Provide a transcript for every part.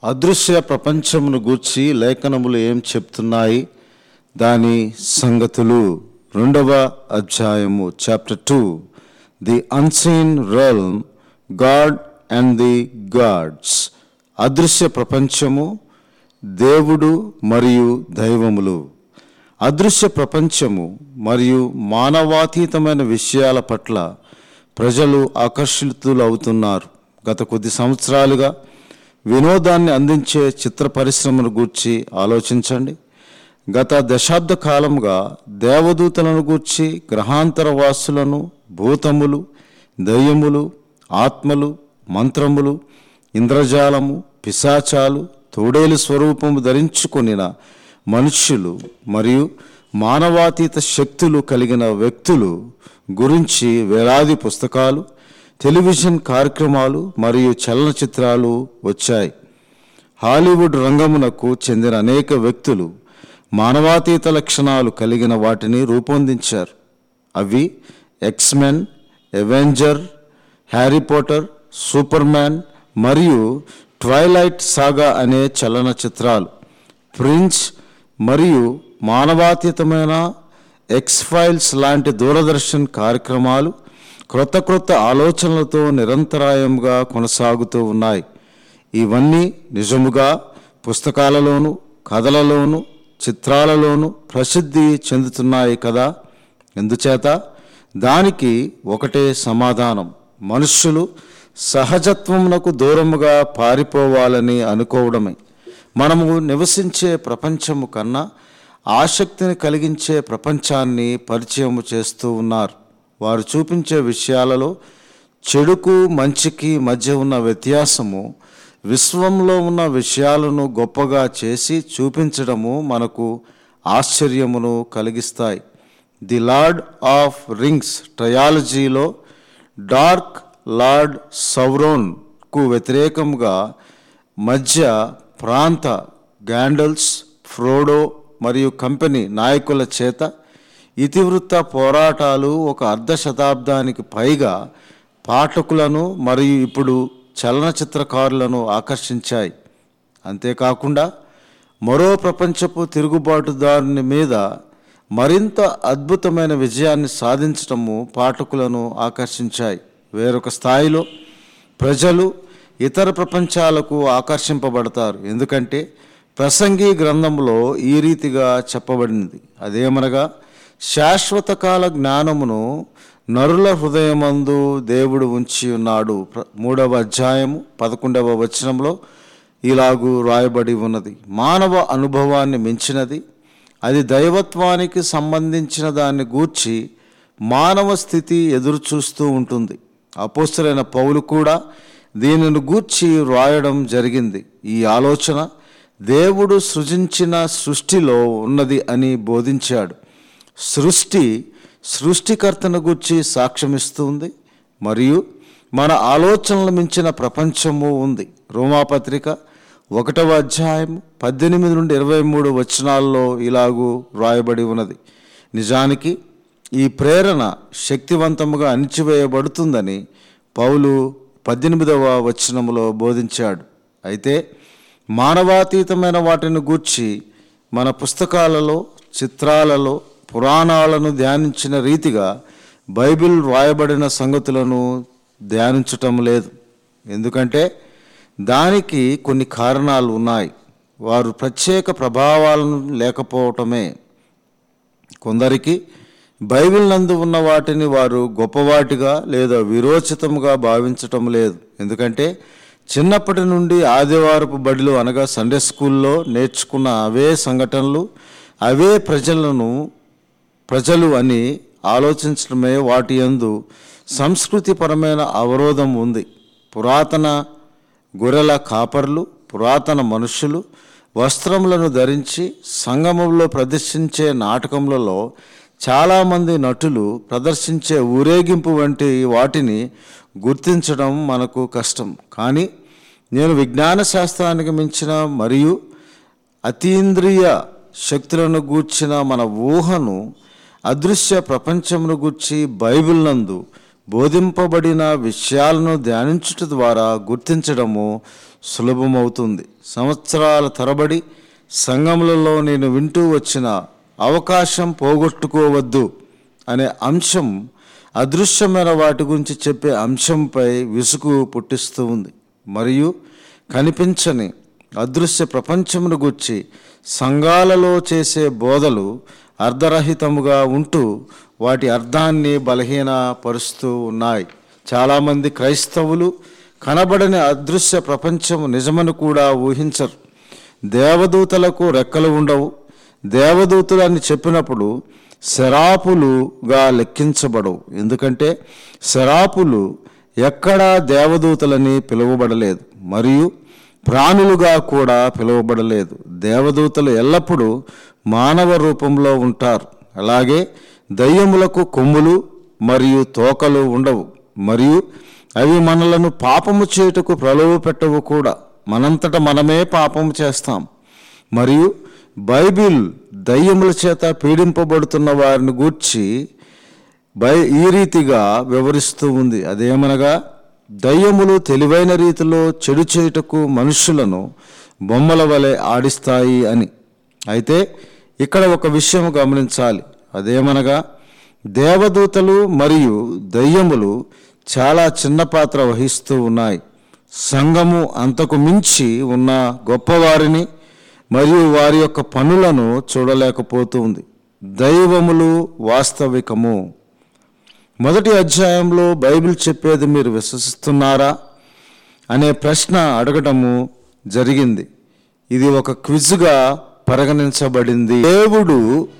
అదృశ్య ప్రపంచమును గూర్చి లేఖనములు ఏం చెప్తున్నాయి దాని సంగతులు రెండవ అధ్యాయము chapter two the unseen realm God and the gods అదృశ్య ప్రపంచము దేవుడు మరియు దైవములు అదృశ్య ప్రపంచము మరియు మానవాతీతమైన విషయాల పట్ల ప్రజలు ఆకర్షితులు అవుతున్నారు గత కొద్ది సంవత్సరాలుగా వినోదాన్ని అందించే చిత్ర పరిశ్రమను గూర్చి ఆలోచించండి గత దశాబ్ద కాలంగా దేవదూతలను గూర్చి గ్రహాంతర వాసులను భూతములు దయ్యములు ఆత్మలు మంత్రములు ఇంద్రజాలము పిశాచాలు తోడేలు స్వరూపము ధరించుకొనిన మనుష్యులు మరియు మానవాతీత శక్తులు కలిగిన వ్యక్తులు గురించి వేలాది పుస్తకాలు టెలివిజన్ కార్యక్రమాలు మరియు చలనచిత్రాలు వచ్చాయి హాలీవుడ్ రంగమునకు చెందిన అనేక వ్యక్తులు మానవాతీత లక్షణాలు కలిగిన వాటిని రూపొందించారు అవి X Men Avenger Harry Potter Superman మరియు ట్వైలైట్ సాగా అనే చలనచిత్రాలు ప్రిన్స్ మరియు మానవాతీతమైన ఎక్స్ ఫైల్స్ లాంటి దూరదర్శన్ కార్యక్రమాలు క్రొత్త క్రొత్త ఆలోచనలతో నిరంతరాయంగా కొనసాగుతూ ఉన్నాయి ఇవన్నీ నిజముగా పుస్తకాలలోను కథలలోను చిత్రాలలోను ప్రసిద్ధి చెందుతున్నాయి కదా ఎందుచేత దానికి ఒకటే సమాధానం మనుష్యులు సహజత్వమునకు దూరముగా పారిపోవాలని అనుకోవడమే మనము నివసించే ప్రపంచము కన్నా ఆసక్తిని కలిగించే ప్రపంచాన్ని పరిచయం చేస్తూ ఉన్నారు వారు చూపించే విషయాలలో చెడుకు మంచికి మధ్య ఉన్న వ్యత్యాసము విశ్వంలో ఉన్న విషయాలను గొప్పగా చేసి చూపించడము మనకు ఆశ్చర్యమును కలిగిస్తాయి ది లార్డ్ ఆఫ్ రింగ్స్ ట్రయాలజీలో డార్క్ లార్డ్ సౌరోన్కు వ్యతిరేకంగా మధ్య ప్రాంత గ్యాండల్స్ ఫ్రోడో మరియు కంపెనీ నాయకుల చేత ఇతివృత్త పోరాటాలు ఒక అర్ధ శతాబ్దానికి పైగా పాఠకులను మరియు ఇప్పుడు చలనచిత్రకారులను ఆకర్షించాయి అంతేకాకుండా మరో ప్రపంచపు తిరుగుబాటుదారుని మీద మరింత అద్భుతమైన విజయాన్ని సాధించటము పాఠకులను ఆకర్షించాయి వేరొక స్థాయిలో ప్రజలు ఇతర ప్రపంచాలకు ఆకర్షింపబడతారు ఎందుకంటే ప్రసంగి గ్రంథంలో ఈ రీతిగా చెప్పబడింది అదేమనగా శాశ్వత కాల జ్ఞానమును నరుల హృదయమందు దేవుడు ఉంచి ఉన్నాడు ప్ర- మూడవ అధ్యాయము పదకొండవ వచనంలో ఇలాగూ రాయబడి ఉన్నది మానవ అనుభవాన్ని మించినది అది దైవత్వానికి సంబంధించిన దాన్ని గూర్చి మానవ స్థితి ఎదురు చూస్తూ ఉంటుంది అపోస్తులైన పౌలు కూడా దీనిని గూర్చి రాయడం జరిగింది ఈ ఆలోచన దేవుడు సృజించిన సృష్టిలో ఉన్నది అని బోధించాడు సృష్టి సృష్టికర్తను గూర్చి సాక్ష్యమిస్తుంది మరియు మన ఆలోచనలు మించిన ప్రపంచము ఉంది రోమాపత్రిక ఒకటవ అధ్యాయం పద్దెనిమిది నుండి ఇరవై మూడు వచనాల్లో ఇలాగూ రాయబడి ఉన్నది నిజానికి ఈ ప్రేరణ శక్తివంతముగా అణిచివేయబడుతుందని పౌలు పద్దెనిమిదవ వచనములో బోధించాడు అయితే మానవాతీతమైన వాటిని గూర్చి మన పుస్తకాలలో చిత్రాలలో పురాణాలను ధ్యానించిన రీతిగా బైబిల్ రాయబడిన సంగతులను ధ్యానించటం లేదు ఎందుకంటే దానికి కొన్ని కారణాలు ఉన్నాయి వారు ప్రత్యేక ప్రభావాలను లేకపోవటమే కొందరికి బైబిల్ నందు ఉన్న వాటిని వారు గొప్పవాటిగా లేదా విరోచితముగా భావించటం లేదు ఎందుకంటే చిన్నప్పటి నుండి ఆదివారపు బడిలో అనగా సండే స్కూల్లో నేర్చుకున్న అవే సంఘటనలు అవే ప్రజలను ప్రజలు అని ఆలోచించడమే వాటి యందు సంస్కృతిపరమైన అవరోధం ఉంది పురాతన గొర్రెల కాపర్లు పురాతన మనుషులు వస్త్రములను ధరించి సంగమంలో ప్రదర్శించే నాటకములలో చాలామంది నటులు ప్రదర్శించే ఊరేగింపు వంటి వాటిని గుర్తించడం మనకు కష్టం కానీ నేను విజ్ఞాన శాస్త్రానికి మించిన మరియు అతీంద్రియ శక్తులను గూర్చిన మన ఊహను అదృశ్య ప్రపంచమును గూర్చి బైబిల్ నందు బోధింపబడిన విషయాలను ధ్యానించుట ద్వారా గుర్తించడము సులభమవుతుంది సంవత్సరాల తరబడి సంఘములలో నేను వింటూ వచ్చిన అవకాశం పోగొట్టుకోవద్దు అనే అంశం అదృశ్యమైన వాటి గురించి చెప్పే అంశంపై విసుగు పుట్టిస్తూ ఉంది మరియు కనిపించని అదృశ్య ప్రపంచమును గుర్చి సంఘాలలో చేసే బోధలు అర్ధరహితముగా ఉంటూ వాటి అర్థాన్ని బలహీనపరుస్తూ ఉన్నాయి చాలామంది క్రైస్తవులు కనబడని అదృశ్య ప్రపంచము నిజమని కూడా ఊహించరు దేవదూతలకు రెక్కలు ఉండవు దేవదూతలు అని చెప్పినప్పుడు శరాపులుగా లెక్కించబడవు ఎందుకంటే శరాపులు ఎక్కడా దేవదూతలని పిలువబడలేదు మరియు ప్రాణులుగా కూడా పిలువబడలేదు దేవదూతలు ఎల్లప్పుడూ మానవ రూపంలో ఉంటారు అలాగే దయ్యములకు కొమ్ములు మరియు తోకలు ఉండవు మరియు అవి మనలను పాపము చేయుటకు ప్రలోభ పెట్టవు కూడా మనంతట మనమే పాపము చేస్తాం మరియు బైబిల్ దయ్యముల చేత పీడింపబడుతున్న వారిని గూర్చి బై ఈ రీతిగా వివరిస్తూ ఉంది అదేమనగా దయ్యములు తెలివైన రీతిలో చెడు చేయుటకు మనుషులను బొమ్మల వలె ఆడిస్తాయి అని అయితే ఇక్కడ ఒక విషయం గమనించాలి అదేమనగా దేవదూతలు మరియు దయ్యములు చాలా చిన్న పాత్ర వహిస్తూ ఉన్నాయి సంఘము అంతకు మించి ఉన్న గొప్పవారిని మరియు వారి యొక్క పనులను చూడలేకపోతుంది దైవములు వాస్తవికము మొదటి అధ్యాయంలో బైబిల్ చెప్పేది మీరు విశ్వసిస్తున్నారా అనే ప్రశ్న అడగటము జరిగింది ఇది ఒక క్విజ్గా పరిగణించబడింది దేవుడు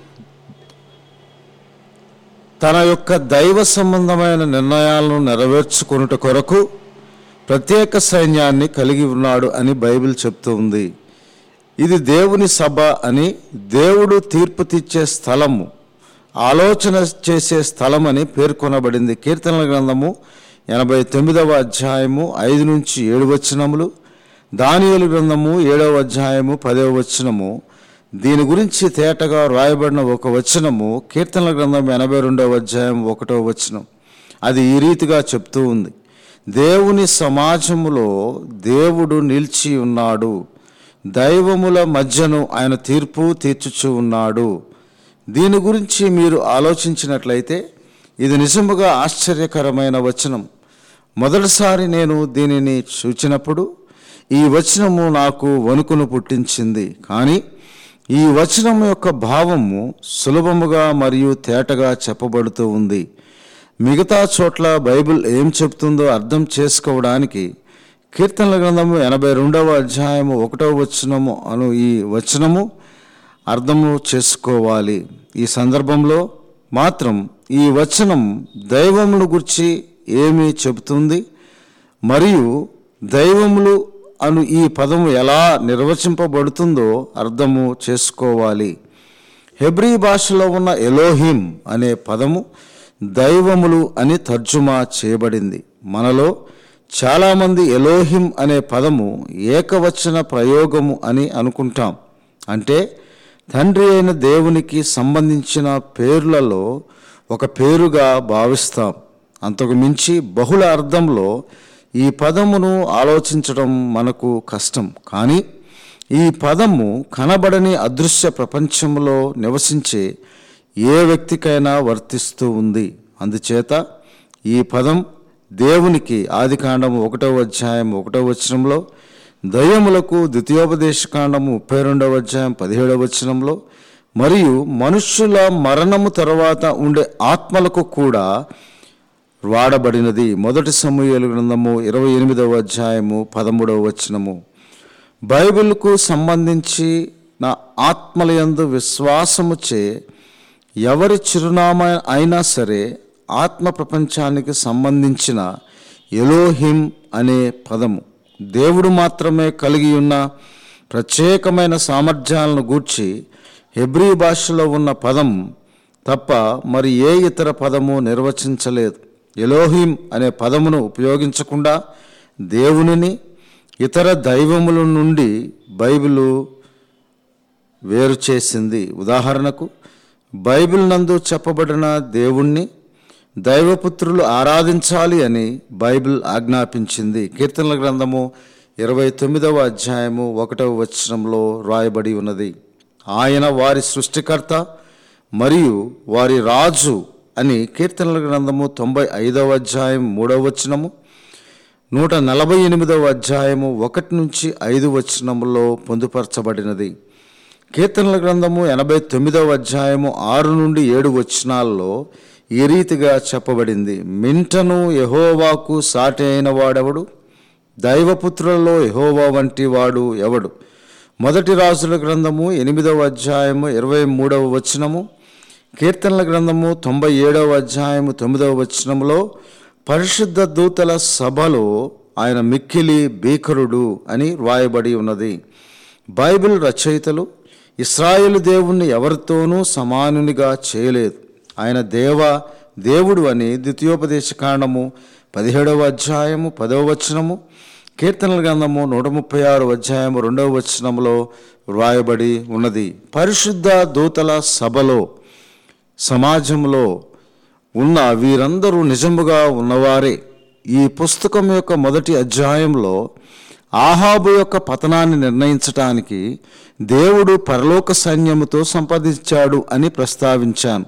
తన యొక్క దైవ సంబంధమైన నిర్ణయాలను నెరవేర్చుకొనుట కొరకు ప్రత్యేక సైన్యాన్ని కలిగి ఉన్నాడు అని బైబిల్ చెప్తుంది ఇది దేవుని సభ అని దేవుడు తీర్పు తీర్చే స్థలము ఆలోచన చేసే స్థలం అని పేర్కొనబడింది కీర్తనల గ్రంథము ఎనభై తొమ్మిదవ అధ్యాయము ఐదు నుంచి ఏడు వచనములు దానియలు గ్రంథము ఏడవ అధ్యాయము పదవ వచనము దీని గురించి తేటగా రాయబడిన ఒక వచనము కీర్తనల గ్రంథం ఎనభై రెండవ అధ్యాయం ఒకటవ వచనం అది ఈ రీతిగా చెప్తూ ఉంది దేవుని సమాజములో దేవుడు నిలిచి ఉన్నాడు దైవముల మధ్యను ఆయన తీర్పు తీర్చుచు ఉన్నాడు దీని గురించి మీరు ఆలోచించినట్లయితే ఇది నిజముగా ఆశ్చర్యకరమైన వచనం మొదటిసారి నేను దీనిని చూచినప్పుడు ఈ వచనము నాకు వణుకును పుట్టించింది కానీ ఈ వచనం యొక్క భావము సులభముగా మరియు తేటగా చెప్పబడుతూ ఉంది మిగతా చోట్ల బైబిల్ ఏం చెప్తుందో అర్థం చేసుకోవడానికి కీర్తనల గ్రంథము ఎనభై రెండవ అధ్యాయము ఒకటవ వచనము అను ఈ వచనము అర్థము చేసుకోవాలి ఈ సందర్భంలో మాత్రం ఈ వచనం దైవమును గురించి ఏమి చెబుతుంది మరియు దైవములు అను ఈ పదము ఎలా నిర్వచింపబడుతుందో అర్థము చేసుకోవాలి హెబ్రీ భాషలో ఉన్న ఎలోహిం అనే పదము దైవములు అని తర్జుమా చేయబడింది మనలో చాలామంది ఎలోహిం అనే పదము ఏకవచన ప్రయోగము అని అనుకుంటాం అంటే తండ్రి అయిన దేవునికి సంబంధించిన పేర్లలో ఒక పేరుగా భావిస్తాం అంతకు మించి బహుళ అర్థంలో ఈ పదమును ఆలోచించడం మనకు కష్టం కానీ ఈ పదము కనబడని అదృశ్య ప్రపంచంలో నివసించే ఏ వ్యక్తికైనా వర్తిస్తూ ఉంది అందుచేత ఈ పదం దేవునికి ఆదికాండము ఒకటవ అధ్యాయం ఒకటవ వచనంలో దయ్యములకు ద్వితీయోపదేశకాండము ముప్పై రెండవ అధ్యాయం పదిహేడవ వచనంలో మరియు మనుష్యుల మరణము తర్వాత ఉండే ఆత్మలకు కూడా వాడబడినది మొదటి సమూహలు గ్రంథము ఇరవై ఎనిమిదవ అధ్యాయము పదమూడవ వచనము బైబిల్కు సంబంధించి నా ఆత్మలయందు విశ్వాసముచే ఎవరి చిరునామా అయినా సరే ఆత్మ ప్రపంచానికి సంబంధించిన ఎలోహిం అనే పదము దేవుడు మాత్రమే కలిగి ఉన్న ప్రత్యేకమైన సామర్థ్యాలను గూర్చి హెబ్రీ భాషలో ఉన్న పదం తప్ప మరి ఏ ఇతర పదము నిర్వచించలేదు ఎలోహిం అనే పదమును ఉపయోగించకుండా దేవునిని ఇతర దైవముల నుండి బైబిలు వేరు చేసింది ఉదాహరణకు బైబిల్ నందు చెప్పబడిన దేవుణ్ణి దైవపుత్రులు ఆరాధించాలి అని బైబిల్ ఆజ్ఞాపించింది కీర్తనల గ్రంథము ఇరవై తొమ్మిదవ అధ్యాయము ఒకటవ వచనంలో రాయబడి ఉన్నది ఆయన వారి సృష్టికర్త మరియు వారి రాజు అని కీర్తనల గ్రంథము తొంభై ఐదవ అధ్యాయం మూడవ వచనము నూట నలభై ఎనిమిదవ అధ్యాయము ఒకటి నుంచి ఐదు వచనములో పొందుపరచబడినది కీర్తనల గ్రంథము ఎనభై తొమ్మిదవ అధ్యాయము ఆరు నుండి ఏడు వచనాల్లో ఈ రీతిగా చెప్పబడింది మింటను యహోవాకు సాటి అయిన వాడెవడు దైవపుత్రులలో యహోవా వంటి వాడు ఎవడు మొదటి రాజుల గ్రంథము ఎనిమిదవ అధ్యాయము ఇరవై మూడవ వచనము కీర్తనల గ్రంథము తొంభై ఏడవ అధ్యాయము తొమ్మిదవ వచనములో పరిశుద్ధ దూతల సభలో ఆయన మిక్కిలి భీకరుడు అని వ్రాయబడి ఉన్నది బైబిల్ రచయితలు ఇస్రాయేలు దేవుణ్ణి ఎవరితోనూ సమానునిగా చేయలేదు ఆయన దేవ దేవుడు అని ద్వితీయోపదేశ కాండము పదిహేడవ అధ్యాయము పదవ వచనము కీర్తనల గ్రంథము నూట ముప్పై ఆరు అధ్యాయము రెండవ వచనములో వ్రాయబడి ఉన్నది పరిశుద్ధ దూతల సభలో సమాజంలో ఉన్న వీరందరూ నిజముగా ఉన్నవారే ఈ పుస్తకం యొక్క మొదటి అధ్యాయంలో ఆహాబు యొక్క పతనాన్ని నిర్ణయించటానికి దేవుడు పరలోక సైన్యముతో సంపాదించాడు అని ప్రస్తావించాను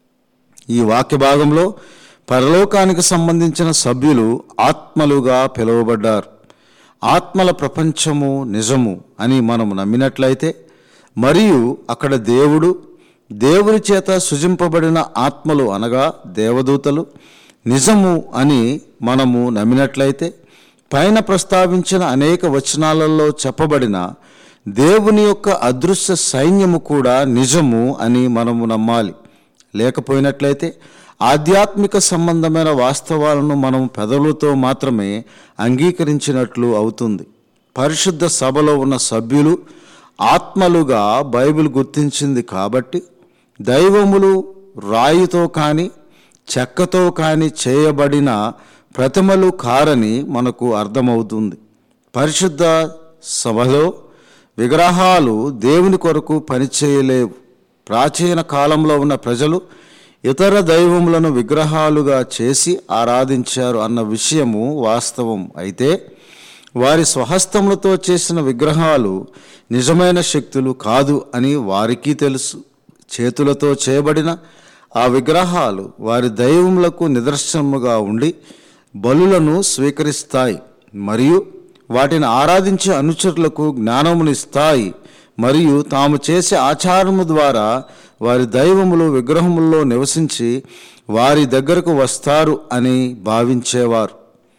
ఈ వాక్య భాగంలో పరలోకానికి సంబంధించిన సభ్యులు ఆత్మలుగా పిలువబడ్డారు ఆత్మల ప్రపంచము నిజము అని మనం నమ్మినట్లయితే మరియు అక్కడ దేవుడు దేవుని చేత సృజింపబడిన ఆత్మలు అనగా దేవదూతలు నిజము అని మనము నమ్మినట్లయితే పైన ప్రస్తావించిన అనేక వచనాలలో చెప్పబడిన దేవుని యొక్క అదృశ్య సైన్యము కూడా నిజము అని మనము నమ్మాలి లేకపోయినట్లయితే ఆధ్యాత్మిక సంబంధమైన వాస్తవాలను మనం పెదవులతో మాత్రమే అంగీకరించినట్లు అవుతుంది పరిశుద్ధ సభలో ఉన్న సభ్యులు ఆత్మలుగా బైబిల్ గుర్తించింది కాబట్టి దైవములు రాయితో కానీ చెక్కతో కానీ చేయబడిన ప్రతిమలు కారని మనకు అర్థమవుతుంది పరిశుద్ధ సభలో విగ్రహాలు దేవుని కొరకు పనిచేయలేవు ప్రాచీన కాలంలో ఉన్న ప్రజలు ఇతర దైవములను విగ్రహాలుగా చేసి ఆరాధించారు అన్న విషయము వాస్తవం అయితే వారి స్వహస్తములతో చేసిన విగ్రహాలు నిజమైన శక్తులు కాదు అని వారికి తెలుసు చేతులతో చేయబడిన ఆ విగ్రహాలు వారి దైవములకు నిదర్శనముగా ఉండి బలులను స్వీకరిస్తాయి మరియు వాటిని ఆరాధించే అనుచరులకు జ్ఞానమునిస్తాయి మరియు తాము చేసే ఆచారము ద్వారా వారి దైవములు విగ్రహముల్లో నివసించి వారి దగ్గరకు వస్తారు అని భావించేవారు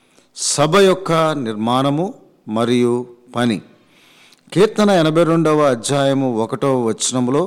సభ యొక్క నిర్మాణము మరియు పని కీర్తన ఎనభై రెండవ అధ్యాయము ఒకటవ వచనములో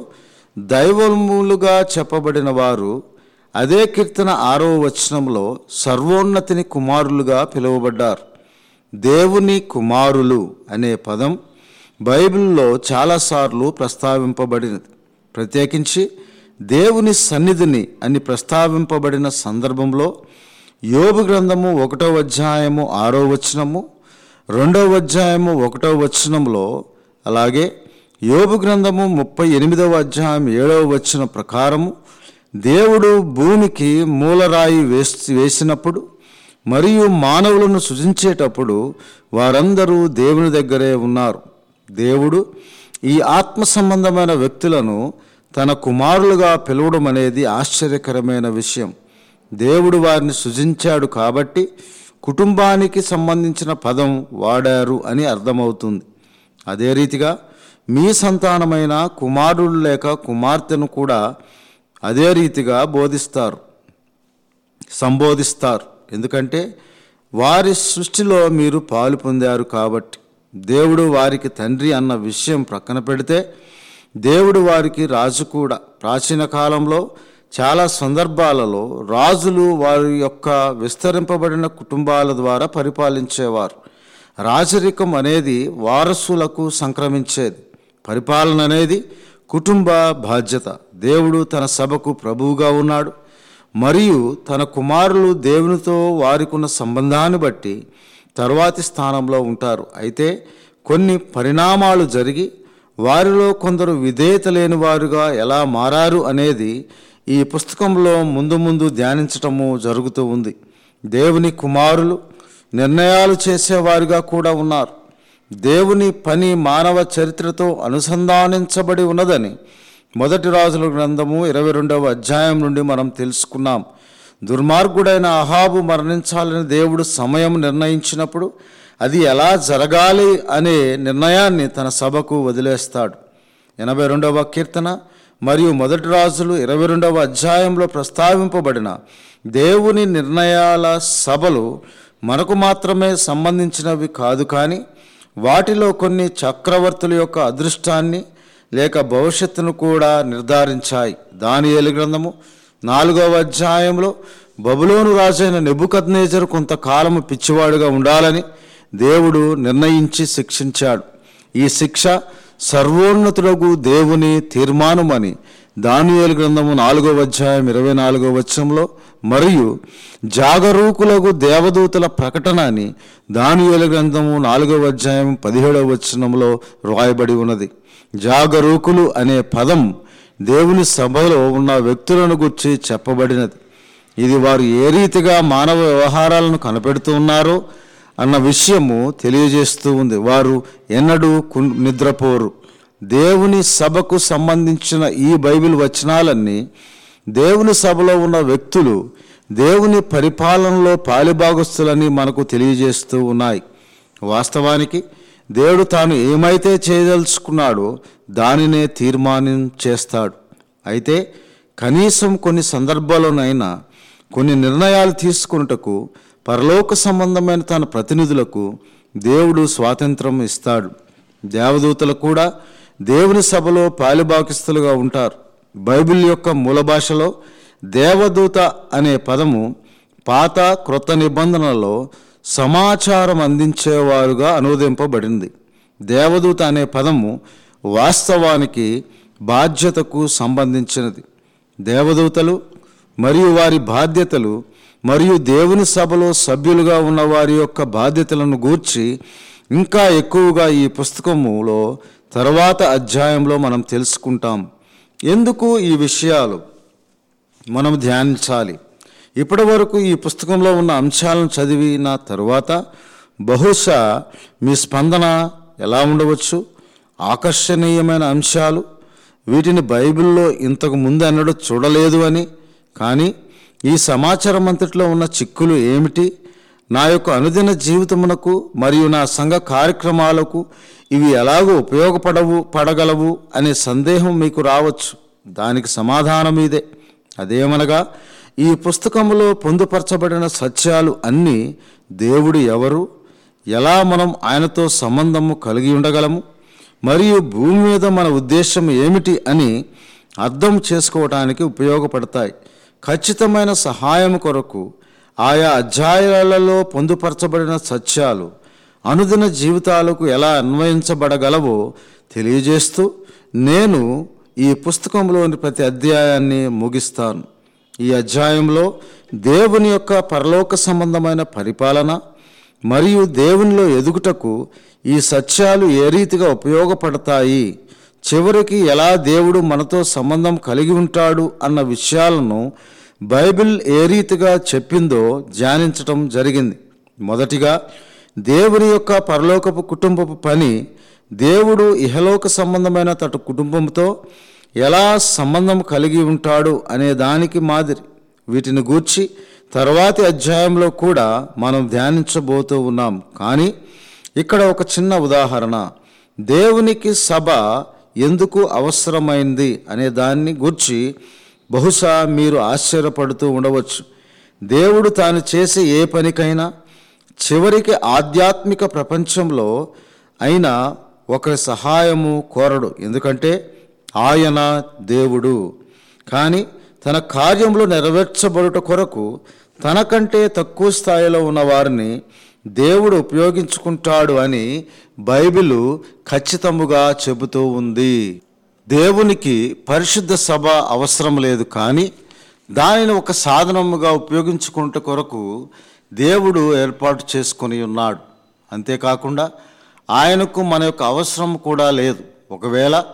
దైవములుగా చెప్పబడిన వారు అదే కీర్తన ఆరవ వచనంలో సర్వోన్నతిని కుమారులుగా పిలువబడ్డారు దేవుని కుమారులు అనే పదం బైబిల్లో చాలాసార్లు ప్రస్తావింపబడినది ప్రత్యేకించి దేవుని సన్నిధిని అని ప్రస్తావింపబడిన సందర్భంలో యోబు గ్రంథము ఒకటవ అధ్యాయము ఆరో వచనము రెండవ అధ్యాయము ఒకటవ వచనంలో అలాగే యోబు గ్రంథము ముప్పై ఎనిమిదవ అధ్యాయం ఏడవ వచనం ప్రకారము దేవుడు భూమికి మూలరాయి వేసి వేసినప్పుడు మరియు మానవులను సృజించేటప్పుడు వారందరూ దేవుని దగ్గరే ఉన్నారు దేవుడు ఈ ఆత్మ సంబంధమైన వ్యక్తులను తన కుమారులుగా పిలవడం అనేది ఆశ్చర్యకరమైన విషయం దేవుడు వారిని సృజించాడు కాబట్టి కుటుంబానికి సంబంధించిన పదం వాడారు అని అర్థమవుతుంది అదే రీతిగా మీ సంతానమైన కుమారుడు లేక కుమార్తెను కూడా అదే రీతిగా బోధిస్తారు సంబోధిస్తారు ఎందుకంటే వారి సృష్టిలో మీరు పాలు పొందారు కాబట్టి దేవుడు వారికి తండ్రి అన్న విషయం ప్రక్కన పెడితే దేవుడు వారికి రాజు కూడా ప్రాచీన కాలంలో చాలా సందర్భాలలో రాజులు వారి యొక్క విస్తరింపబడిన కుటుంబాల ద్వారా పరిపాలించేవారు రాజరికం అనేది వారసులకు సంక్రమించేది పరిపాలన అనేది కుటుంబ బాధ్యత దేవుడు తన సభకు ప్రభువుగా ఉన్నాడు మరియు తన కుమారులు దేవునితో వారికున్న సంబంధాన్ని బట్టి తర్వాతి స్థానంలో ఉంటారు అయితే కొన్ని పరిణామాలు జరిగి వారిలో కొందరు విధేయత లేని వారుగా ఎలా మారారు అనేది ఈ పుస్తకంలో ముందు ముందు ధ్యానించటము జరుగుతూ ఉంది దేవుని కుమారులు నిర్ణయాలు చేసేవారుగా కూడా ఉన్నారు దేవుని పని మానవ చరిత్రతో అనుసంధానించబడి ఉన్నదని మొదటి రాజుల గ్రంథము ఇరవై రెండవ అధ్యాయం నుండి మనం తెలుసుకున్నాం దుర్మార్గుడైన అహాబు మరణించాలని దేవుడు సమయం నిర్ణయించినప్పుడు అది ఎలా జరగాలి అనే నిర్ణయాన్ని తన సభకు వదిలేస్తాడు ఎనభై రెండవ కీర్తన మరియు మొదటి రాజులు ఇరవై రెండవ అధ్యాయంలో ప్రస్తావింపబడిన దేవుని నిర్ణయాల సభలు మనకు మాత్రమే సంబంధించినవి కాదు కానీ వాటిలో కొన్ని చక్రవర్తుల యొక్క అదృష్టాన్ని లేక భవిష్యత్తును కూడా నిర్ధారించాయి దానియేలు గ్రంథము నాలుగవ అధ్యాయంలో బబులోను రాజైన నెబుకద్నేజర్ కొంతకాలము పిచ్చివాడుగా ఉండాలని దేవుడు నిర్ణయించి శిక్షించాడు ఈ శిక్ష సర్వోన్నతుడగు దేవుని తీర్మానమని దానియేలు గ్రంథము నాలుగవ అధ్యాయం ఇరవై నాలుగవ వచనంలో మరియు జాగరూకులకు దేవదూతల ప్రకటన అని దానియేలు గ్రంథము నాలుగవ అధ్యాయం పదిహేడవ వచనంలో రాయబడి ఉన్నది జాగరూకులు అనే పదం దేవుని సభలో ఉన్న వ్యక్తులను గుర్చి చెప్పబడినది ఇది వారు ఏ రీతిగా మానవ వ్యవహారాలను కనిపెడుతూ ఉన్నారో అన్న విషయము తెలియజేస్తూ ఉంది వారు ఎన్నడూ కు- నిద్రపోరు దేవుని సభకు సంబంధించిన ఈ బైబిల్ వచనాలన్నీ దేవుని సభలో ఉన్న వ్యక్తులు దేవుని పరిపాలనలో పాలిభాగస్తులని మనకు తెలియజేస్తూ ఉన్నాయి వాస్తవానికి దేవుడు తాను ఏమైతే చేయదలుచుకున్నాడో దానినే తీర్మానం చేస్తాడు అయితే కనీసం కొన్ని సందర్భాల్లోనైనా కొన్ని నిర్ణయాలు తీసుకున్నటకు పరలోక సంబంధమైన తన ప్రతినిధులకు దేవుడు స్వాతంత్రం ఇస్తాడు దేవదూతలు కూడా దేవుని సభలో పాలిభాగస్తులుగా ఉంటారు బైబిల్ యొక్క మూల భాషలో దేవదూత అనే పదము పాత క్రొత్త నిబంధనలలో సమాచారం అందించేవారుగా అనువదింపబడింది దేవదూత అనే పదము వాస్తవానికి బాధ్యతకు సంబంధించినది దేవదూతలు మరియు వారి బాధ్యతలు మరియు దేవుని సభలో సభ్యులుగా ఉన్న వారి యొక్క బాధ్యతలను గూర్చి ఇంకా ఎక్కువగా ఈ పుస్తకములో తర్వాత అధ్యాయంలో మనం తెలుసుకుంటాం ఎందుకు ఈ విషయాలు మనం ధ్యానించాలి ఇప్పటి వరకు ఈ పుస్తకంలో ఉన్న అంశాలను చదివిన తరువాత బహుశా మీ స్పందన ఎలా ఉండవచ్చు ఆకర్షణీయమైన అంశాలు వీటిని బైబిల్లో ఇంతకు ముందు అన్నడు చూడలేదు అని కానీ ఈ సమాచారం అంతట్లో ఉన్న చిక్కులు ఏమిటి నా యొక్క అనుదిన జీవితమునకు మరియు నా సంఘ కార్యక్రమాలకు ఇవి ఎలాగో ఉపయోగపడవు పడగలవు అనే సందేహం మీకు రావచ్చు దానికి సమాధానం ఇదే అదేమనగా ఈ పుస్తకంలో పొందుపరచబడిన సత్యాలు అన్నీ దేవుడు ఎవరు ఎలా మనం ఆయనతో సంబంధము కలిగి ఉండగలము మరియు భూమి మీద మన ఉద్దేశం ఏమిటి అని అర్థం చేసుకోవటానికి ఉపయోగపడతాయి ఖచ్చితమైన సహాయం కొరకు ఆయా అధ్యాయాలలో పొందుపరచబడిన సత్యాలు అనుదిన జీవితాలకు ఎలా అన్వయించబడగలవో తెలియజేస్తూ నేను ఈ పుస్తకంలోని ప్రతి అధ్యాయాన్ని ముగిస్తాను ఈ అధ్యాయంలో దేవుని యొక్క పరలోక సంబంధమైన పరిపాలన మరియు దేవునిలో ఎదుగుటకు ఈ సత్యాలు ఏ రీతిగా ఉపయోగపడతాయి చివరికి ఎలా దేవుడు మనతో సంబంధం కలిగి ఉంటాడు అన్న విషయాలను బైబిల్ ఏ రీతిగా చెప్పిందో ధ్యానించటం జరిగింది మొదటిగా దేవుని యొక్క పరలోకపు కుటుంబపు పని దేవుడు ఇహలోక సంబంధమైన తటు కుటుంబంతో ఎలా సంబంధం కలిగి ఉంటాడు అనే దానికి మాదిరి వీటిని గూర్చి తర్వాతి అధ్యాయంలో కూడా మనం ధ్యానించబోతూ ఉన్నాం కానీ ఇక్కడ ఒక చిన్న ఉదాహరణ దేవునికి సభ ఎందుకు అవసరమైంది అనే దాన్ని గూర్చి బహుశా మీరు ఆశ్చర్యపడుతూ ఉండవచ్చు దేవుడు తాను చేసే ఏ పనికైనా చివరికి ఆధ్యాత్మిక ప్రపంచంలో అయినా ఒకరి సహాయము కోరడు ఎందుకంటే ఆయన దేవుడు కానీ తన కార్యంలో నెరవేర్చబడుట కొరకు తనకంటే తక్కువ స్థాయిలో ఉన్న వారిని దేవుడు ఉపయోగించుకుంటాడు అని బైబిలు ఖచ్చితముగా చెబుతూ ఉంది దేవునికి పరిశుద్ధ సభ అవసరం లేదు కానీ దానిని ఒక సాధనముగా ఉపయోగించుకుంట కొరకు దేవుడు ఏర్పాటు చేసుకొని ఉన్నాడు అంతేకాకుండా ఆయనకు మన యొక్క అవసరం కూడా లేదు ఒకవేళ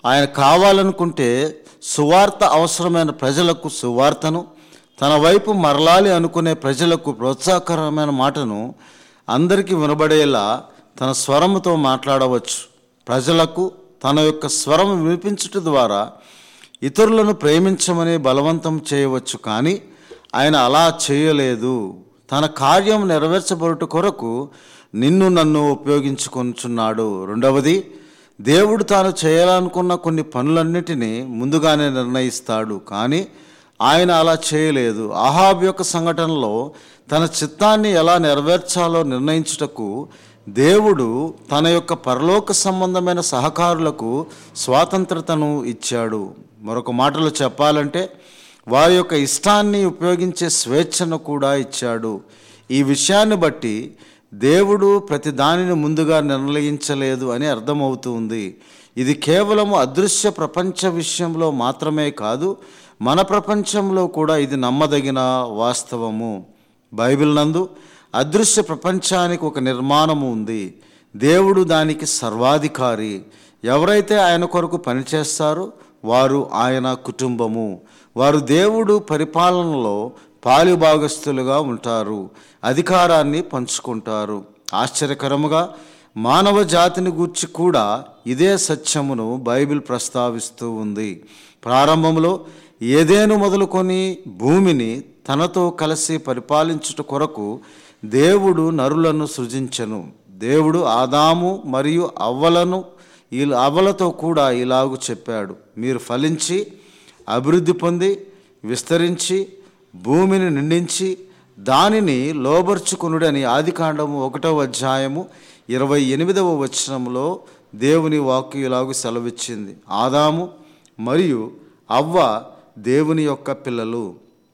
ఆయన కావాలనుకుంటే సువార్త అవసరమైన ప్రజలకు సువార్తను తన వైపు మరలాలి అనుకునే ప్రజలకు ప్రోత్సాహకరమైన మాటను అందరికీ వినబడేలా తన స్వరముతో మాట్లాడవచ్చు ప్రజలకు తన యొక్క స్వరం వినిపించుట ద్వారా ఇతరులను ప్రేమించమని బలవంతం చేయవచ్చు కానీ ఆయన అలా చేయలేదు తన కార్యం నెరవేర్చబడుట కొరకు నిన్ను నన్ను ఉపయోగించుకొనుచున్నాడు రెండవది దేవుడు తాను చేయాలనుకున్న కొన్ని పనులన్నిటినీ ముందుగానే నిర్ణయిస్తాడు కానీ ఆయన అలా చేయలేదు ఆహాబ్ యొక్క సంఘటనలో తన చిత్తాన్ని ఎలా నెరవేర్చాలో నిర్ణయించుటకు దేవుడు తన యొక్క పరలోక సంబంధమైన సహకారులకు స్వాతంత్రతను ఇచ్చాడు మరొక మాటలో చెప్పాలంటే వారి యొక్క ఇష్టాన్ని ఉపయోగించే స్వేచ్ఛను కూడా ఇచ్చాడు ఈ విషయాన్ని బట్టి దేవుడు ప్రతి దానిని ముందుగా నిర్ణయించలేదు అని అర్థమవుతుంది ఇది కేవలము అదృశ్య ప్రపంచ విషయంలో మాత్రమే కాదు మన ప్రపంచంలో కూడా ఇది నమ్మదగిన వాస్తవము బైబిల్ నందు అదృశ్య ప్రపంచానికి ఒక నిర్మాణము ఉంది దేవుడు దానికి సర్వాధికారి ఎవరైతే ఆయన కొరకు పనిచేస్తారో వారు ఆయన కుటుంబము వారు దేవుడు పరిపాలనలో పాలుభాగస్తులుగా ఉంటారు అధికారాన్ని పంచుకుంటారు ఆశ్చర్యకరముగా మానవ జాతిని గూర్చి కూడా ఇదే సత్యమును బైబిల్ ప్రస్తావిస్తూ ఉంది ప్రారంభంలో ఏదేను మొదలుకొని భూమిని తనతో కలిసి పరిపాలించుట కొరకు దేవుడు నరులను సృజించెను దేవుడు ఆదాము మరియు అవ్వలను ఈ అవ్వలతో కూడా ఇలాగు చెప్పాడు మీరు ఫలించి అభివృద్ధి పొంది విస్తరించి భూమిని నిండించి దానిని లోబర్చుకునుడని ఆదికాండము ఒకటవ అధ్యాయము ఇరవై ఎనిమిదవ వచనంలో దేవుని వాక్కు ఇలాగు సెలవిచ్చింది ఆదాము మరియు అవ్వ దేవుని యొక్క పిల్లలు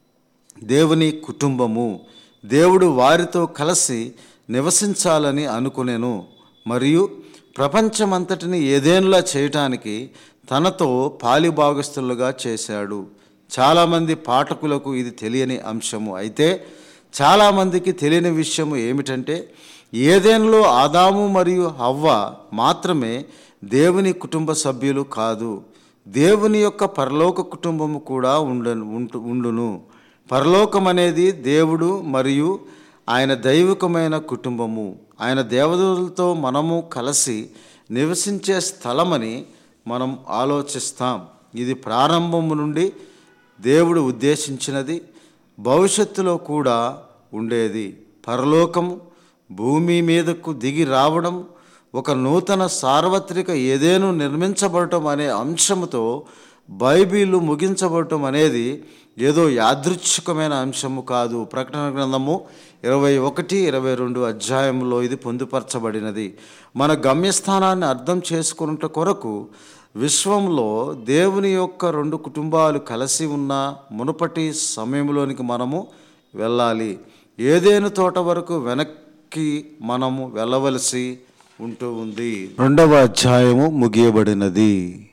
దేవుని కుటుంబము దేవుడు వారితో కలిసి నివసించాలని అనుకునేను మరియు ప్రపంచమంతటిని ఏదేనులా చేయటానికి తనతో పాలిభాగస్తులుగా చేశాడు చాలామంది పాఠకులకు ఇది తెలియని అంశము అయితే చాలామందికి తెలియని విషయము ఏమిటంటే ఏదేనులో ఆదాము మరియు హవ్వ మాత్రమే దేవుని కుటుంబ సభ్యులు కాదు దేవుని యొక్క పరలోక కుటుంబము కూడా ఉండ ఉంటు ఉండును పరలోకం అనేది దేవుడు మరియు ఆయన దైవికమైన కుటుంబము ఆయన దేవదూతలతో మనము కలిసి నివసించే స్థలమని మనం ఆలోచిస్తాం ఇది ప్రారంభము నుండి దేవుడు ఉద్దేశించినది భవిష్యత్తులో కూడా ఉండేది పరలోకము భూమి మీదకు దిగి రావడం ఒక నూతన సార్వత్రిక ఏదేను నిర్మించబడటం అనే అంశముతో బైబిల్ ముగించబడటం అనేది ఏదో యాదృచ్ఛికమైన అంశము కాదు ప్రకటన గ్రంథము ఇరవై ఒకటి ఇరవై రెండు అధ్యాయంలో ఇది పొందుపరచబడినది మన గమ్యస్థానాన్ని అర్థం చేసుకున్నట కొరకు విశ్వంలో దేవుని యొక్క రెండు కుటుంబాలు కలిసి ఉన్న మునుపటి సమయంలోనికి మనము వెళ్ళాలి ఏదేను తోట వరకు వెనక్కి మనము వెళ్ళవలసి ఉంటూ ఉంది రెండవ అధ్యాయము ముగియబడినది